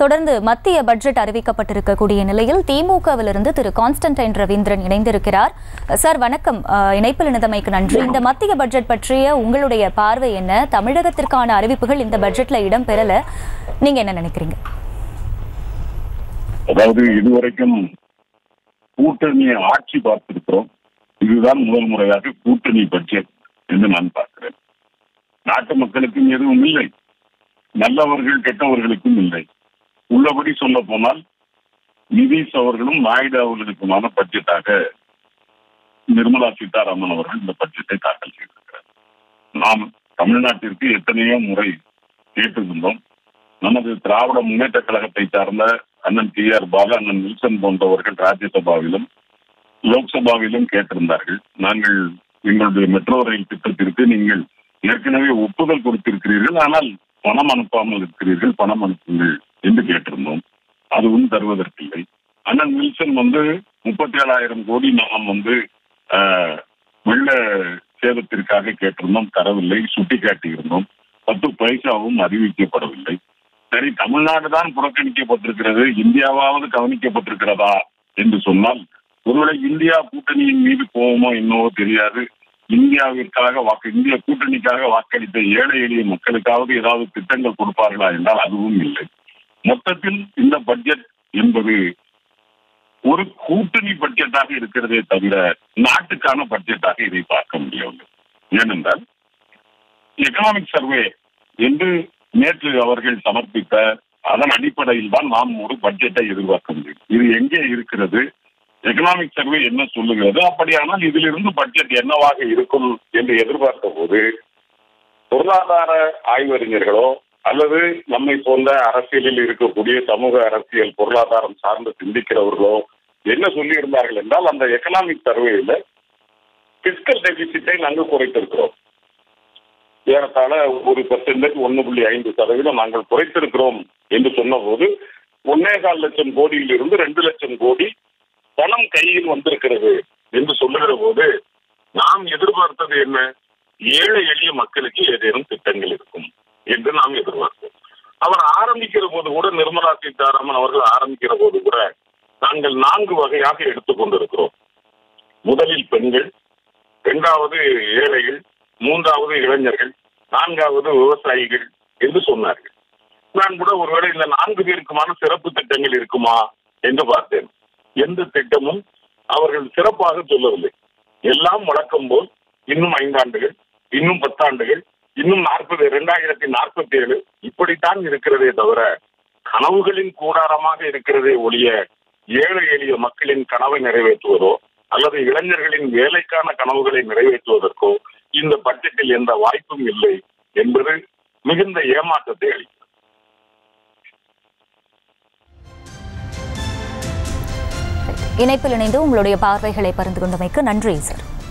தொடர்ந்து மத்திய பட்ஜெட் அறிவிக்கப்பட்டிருக்கக்கூடிய நிலையில் திமுகவிலிருந்து திரு கான்ஸ்டன்டைன் ரவீந்திரன் இணைந்திருக்கிறார் சார் வணக்கம் அஹ், இணைப்பில் இணைந்தமைக்கு நன்றி இந்த மத்திய பட்ஜெட் பற்றிய உங்களுடைய பார்வை என்ன தமிழகத்திற்கான அறிவிப்புகள் இந்த பட்ஜெட்ல இடம் பெறல நீங்க என்ன நினைக்கிறீங்க அதாவது இதுவரைக்கும் கூட்டணி ஆட்சி பார்த்திருக்கிறோம் இதுதான் முதல் முறையாக கூட்டணி பட்ஜெட் என்று நான் பார்க்கிறேன் நாட்டு மக்களுக்கும் எதுவும் இல்லை நல்லவர்கள் கெட்டவர்களுக்கும் இல்லை உள்ளபடி சொல்ல போனால் நிதிஷ் அவர்களும் நாயுடு அவர்களுக்குமான பட்ஜெட்டாக நிர்மலா சீதாராமன் அவர்கள் இந்த பட்ஜெட்டை தாக்கல் செய்திருக்கிறார் நாம் தமிழ்நாட்டிற்கு எத்தனையோ முறை கேட்டிருந்தோம் நமது திராவிட முன்னேற்ற கழகத்தை சார்ந்த அண்ணன் டி ஆர் பாலா அண்ணன் வில்சன் போன்றவர்கள் ராஜ்யசபாவிலும் லோக்சபாவிலும் கேட்டிருந்தார்கள் நாங்கள் எங்களுடைய மெட்ரோ ரயில் திட்டத்திற்கு நீங்கள் ஏற்கனவே ஒப்புதல் கொடுத்திருக்கிறீர்கள் ஆனால் பணம் அனுப்பாமல் இருக்கிறீர்கள் பணம் அனுப்புங்கள் என்று கேட்டிருந்தோம் அதுவும் தருவதற்கில்லை அண்ணன் வில்சன் வந்து முப்பத்தி ஏழாயிரம் கோடி நாம் வந்து ஆஹ், வெள்ள சேதத்திற்காக கேட்டிருந்தோம் தரவில்லை சுட்டி காட்டியிருந்தோம் பத்து பைசாவும் அறிவிக்கப்படவில்லை சரி தமிழ்நாடு தான் புறக்கணிக்கப்பட்டிருக்கிறது இந்தியாவாவது கவனிக்கப்பட்டிருக்கிறதா என்று சொன்னால் ஒருவேளை இந்தியா கூட்டணியின் மீது போவோமோ என்னவோ தெரியாது இந்தியாவிற்காக வாக்கு இந்திய கூட்டணிக்காக வாக்களித்த ஏழை எளிய மக்களுக்காவது ஏதாவது திட்டங்கள் கொடுப்பார்களா என்றால் அதுவும் இல்லை மொத்தத்தில் இந்த பட்ஜெட் என்பது ஒரு கூட்டணி பட்ஜெட்டாக இருக்கிறதே தவிர நாட்டுக்கான பட்ஜெட்டாக இதை பார்க்க முடியவில்லை ஏனென்றால் எக்கனாமிக் சர்வே என்று நேற்று அவர்கள் சமர்ப்பித்த அதன் அடிப்படையில் தான் நாம் ஒரு பட்ஜெட்டை எதிர்பார்க்க முடியும் இது எங்கே இருக்கிறது எக்கனாமிக் சர்வே என்ன சொல்லுகிறது அப்படியானால் இதிலிருந்து பட்ஜெட் என்னவாக இருக்கும் என்று எதிர்பார்த்த போது பொருளாதார ஆய்வறிஞர்களோ அல்லது நம்மை போன்ற அரசியலில் இருக்கக்கூடிய சமூக அரசியல் பொருளாதாரம் சார்ந்து சிந்திக்கிறவர்களோ என்ன சொல்லி இருந்தார்கள் என்றால் அந்த எக்கனாமிக் சர்வேல பிஸ்கல் டெபிசிட்டை நாங்கள் குறைத்திருக்கிறோம் ஏறத்தாழ ஒரு பர்சன்டேஜ் ஒன்று புள்ளி ஐந்து சதவீதம் நாங்கள் குறைத்திருக்கிறோம் என்று சொன்னபோது ஒன்னே கால் லட்சம் கோடியிலிருந்து ரெண்டு லட்சம் கோடி பணம் கையில் வந்திருக்கிறது என்று சொல்லுகிற போது நாம் எதிர்பார்த்தது என்ன ஏழை எளிய மக்களுக்கு ஏதேனும் திட்டங்கள் இருக்கும் என்று நாம் எதிர்பார்த்தோம் அவர் ஆரம்பிக்கிற போது கூட நிர்மலா சீதாராமன் அவர்கள் ஆரம்பிக்கிற போது கூட நாங்கள் நான்கு வகையாக எடுத்துக்கொண்டிருக்கிறோம் முதலில் பெண்கள் இரண்டாவது ஏழைகள் மூன்றாவது இளைஞர்கள் நான்காவது விவசாயிகள் என்று சொன்னார்கள் நான் கூட ஒருவேளை இந்த நான்கு பேருக்குமான சிறப்பு திட்டங்கள் இருக்குமா என்று பார்த்தேன் எந்த திட்டமும் அவர்கள் சிறப்பாக சொல்லவில்லை எல்லாம் வழக்கம் போல் இன்னும் ஐந்தாண்டுகள் இன்னும் பத்தாண்டுகள் இன்னும் நாற்பது இரண்டாயிரத்தி நாற்பத்தி ஏழு இப்படித்தான் இருக்கிறதே தவிர கனவுகளின் கூடாரமாக இருக்கிறதே ஒழிய ஏழை எளிய மக்களின் கனவை நிறைவேற்றுவதோ அல்லது இளைஞர்களின் வேலைக்கான கனவுகளை நிறைவேற்றுவதற்கோ இந்த பட்ஜெட்டில் எந்த வாய்ப்பும் இல்லை என்பது மிகுந்த ஏமாற்றத்தை அளிக்கிறது இணைப்பில் இணைந்து உங்களுடைய பார்வைகளை பகிர்ந்து கொண்டமைக்கு நன்றி சார்